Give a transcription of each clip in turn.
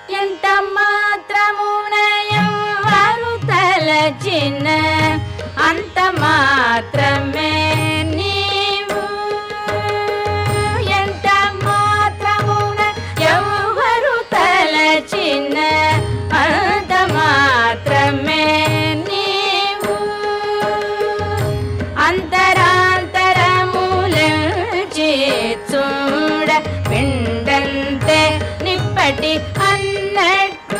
ఎంత మాత్రమున ఎవరు తలచిన అంత మాత్రమే నీవు ఎంత మాత్రమున ఎవరు తలచిన అంత మాత్రమే నీవు అంతరాంతరములచి చూడ పిండంతే నిప్పటి అన్నట్టు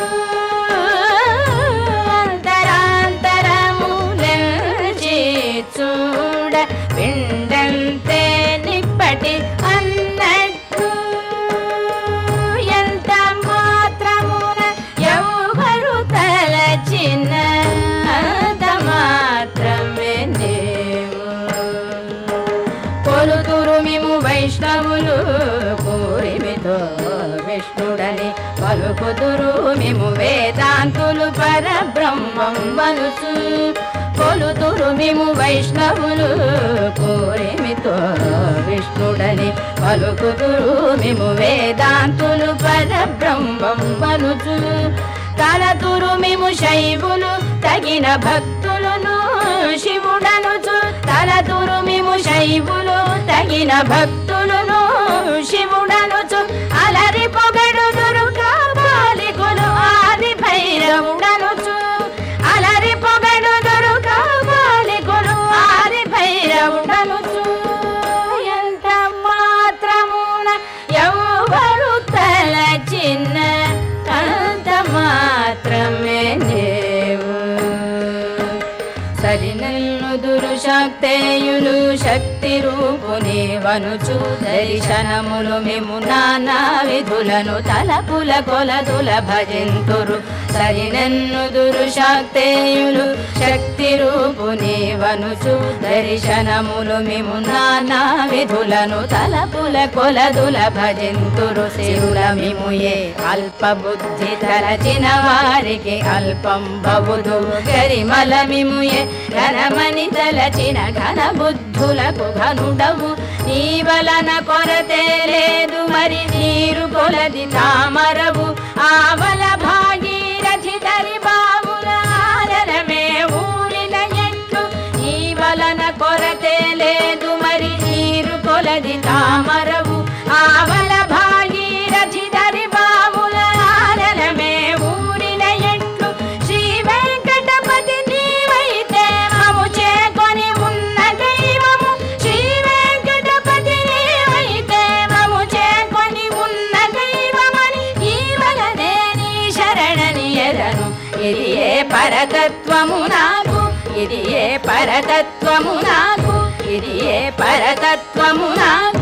అంతరాంతరములచి చూడ పిండంతే నిప్పటి అన్నట్టు ఎంత మాత్రమున ఎవరు తలచిన అంత మాత్రమే దేవు కొలుతురు మేము వైష్ణవులు కోరిమితో విష్ణుడని పలుకుతురు మేము వేదాంతులు పరబ్రహ్మం వనుచు కొలుతురు మేము వైష్ణవులు కోరిమితో విష్ణుడని పలుకుతురు మేము వేదాంతులు పరబ్రహ్మం వనుచు తలతురు మేము శైవులు తగిన భక్తులను శివుడనుచు తలతురు మేము శైవులు తగిన భక్తులను శివుడనుచు అలరి పొగడుదురు కాపాలికులు ఆది భైరవుడనుచు అలరి పొగడుదురు కాపాలికులు ఆది భైరవుడనుచు ఎంత మాత్రమున ఎవరు తలచిన అంత మాత్రమే దేవు సరినల్లు దురుశక్తేయులు శక్తి రూపుని వనుచు దర్శనములు మేము నానా విధులను తలపుల కొలదుల భజింతురు సరినన్ను దురుశక్తేయులు శక్తి రూపుని వనుచు దర్శనములు మేము నానా విధులను తలపుల కొలదుల భజింతురు శివుల మిము ఏ అల్ప బుద్ధి తలచిన వారికి అల్పం బవుదు గరిమల మిము ఏ ఘనమని తలచిన ఘన బుద్ధులకు ఘనుడవు నీ వలన కొరతే లేదు మరి నీరు కొలది తామరవు ఆవల భాగీరథి దరి బావుల ఆలనమే ఊరిన ఎట్లు నీ వలన కొరతే లేదు మరి నీరు కొలది తామరవు ఆవల భాగీరథి దరి బావుల ఆలనమే ఊరిన ఎట్లు శ్రీ వెంకటపతి నీవైతే మము చేకొని ఉన్న దైవము శ్రీ వెంకటపతి నీవైతే మము చేకొని ఉన్న దైవమని ఈ వలనే నీ శరణని ఎరను ఇది ఏ పరతత్వము నాకు ఇది ఏ పరతత్వము నాకు ఇది ఏ పరతత్వము నాకు